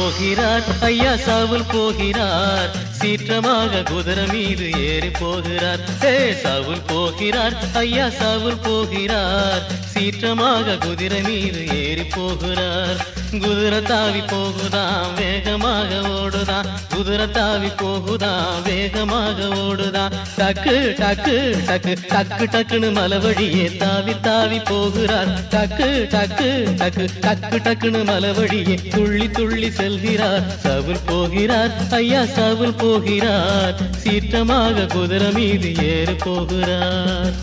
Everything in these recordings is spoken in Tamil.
போகிறார் ஐயா சாவுல் போகிறார் சீற்றமாக குதிரை மீது ஏறி போகிறார் ஏ சாவுல் போகிறார் ஐயா சாவுல் போகிறார் சீற்றமாக குதிரை மீது ஏறி போகிறார் குதிரை தாவி போகுதாம் வேகமாக ஓடுதான் குதிரை தாவி போகுதாம் வேகமாக ஓடுதான் டக்கு டக்கு டக்கு டக்கு டக்குன்னு மலை வழியே தாவி தாவி போகிறார் டக்கு டக்கு டக்கு டக்கு டக்குன்னு மலை வழியே துள்ளி துள்ளி செல்கிறார் சவுல் போகிறார் ஐயா சவுல் போகிறார் சீற்றமாக குதிரை மீது ஏறி போகிறார்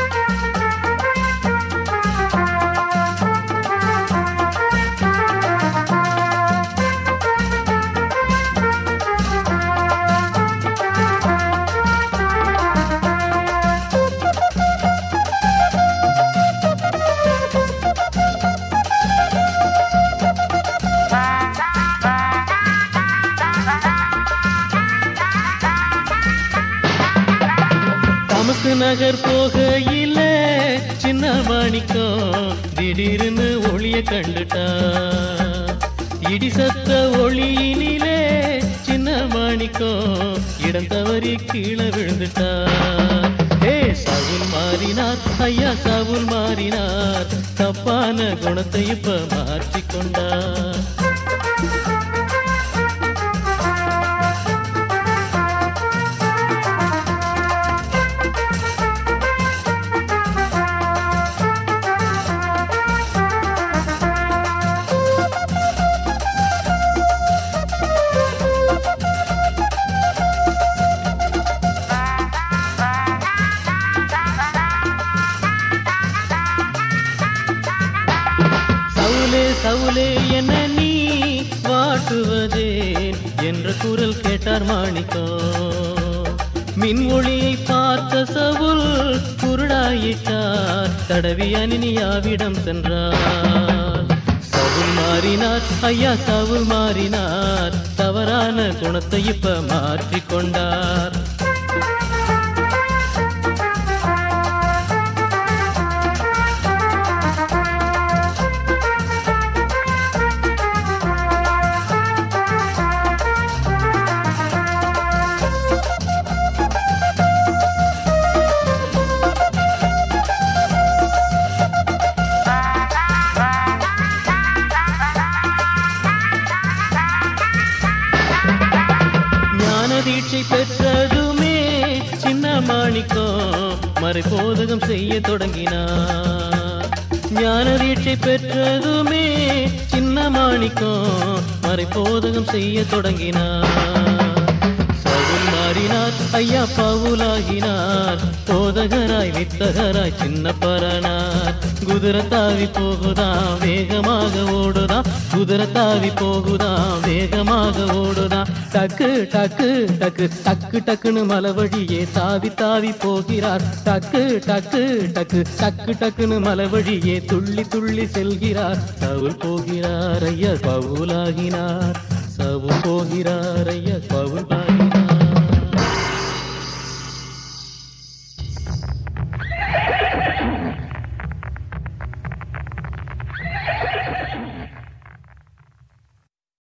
தமக்கு நகர் போகையில சின்ன மாணிக்கம் திடீர்னு ஒளிய கண்டுட்டா இடி சத்த ஒளியினிலே சின்ன மாணிக்கம் இடம் தவறி கீழே விழுந்துட்டா ஏ சவுல் மாறினார் ஐயா சவுல் மாறினார் தப்பான குணத்தை இப்ப மாற்றிக்கொண்டார் சவுலே சவுலே என்ன நீ வாட்டுவதேன் என்ற குரல் கேட்டார் மாணிக்கம் மின் ஒளியை பார்த்த சவுல் குருடாயிட்டார் தடவி அனினியாவிடம் சென்றார் சவுல் மாறினார் ஐயா சவுல் மாறினார் தவறான குணத்தை இப்ப மாற்றிக்கொண்டார் ஞான தீட்சை பெற்றதுமே சின்ன மாணிக்கம் மறைபோதகம் செய்ய தொடங்கினார் ஞான தீட்சை பெற்றதுமே சின்ன மாணிக்கம் மறைபோதகம் செய்ய தொடங்கினார் சவுல் மாறினார் ஐயா பவுலாகினார் போதகராய் வித்தகராய் சின்ன பரனார் குதிரை தாவி போகுதாம் வேகமாக ஓடுதாம் குதிரை தாவி போகுதாம் வேகமாக ஓடுதாம் டக்கு டக்கு டக்கு டக்கு டக்குன்னு மலை வழியே தாவி தாவி போகிறார் டக்கு டக்கு டக்கு டக்கு டக்குன்னு மலை வழியே துள்ளி துள்ளி செல்கிறார் சவுல் போகிறார் ஐயா பவுலாகினார் சவுல் போகிறார் ஐயா பவுல்